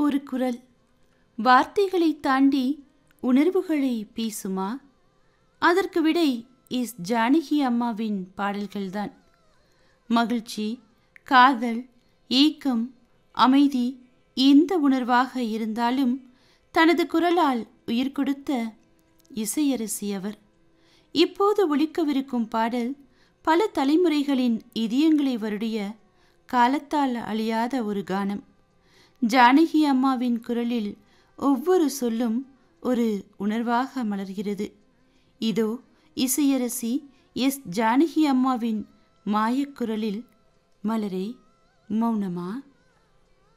ஒரு குரல் வார்த்தைகளை தாண்டி உணர்வுகளை பேசுமா அதற்கு விடை இஸ் ஜானகி அம்மாவின் பாடல்கள்தான் மகிழ்ச்சி காதல் ஏக்கம் அமைதி எந்த உணர்வாக இருந்தாலும் தனது குரலால் உயிர் கொடுத்த இசையரசி அவர் இப்போது ஒலிக்கவிருக்கும் பாடல் பல தலைமுறைகளின் இதயங்களை வருடிய காலத்தால் அழியாத ஒரு கானம் ஜானகி அம்மாவின் குரலில் ஒவ்வொரு சொல்லும் ஒரு உணர்வாக மலர்கிறது இதோ இசையரசி எஸ் ஜானகி அம்மாவின் மாயக்குரலில் மலரே மௌனமா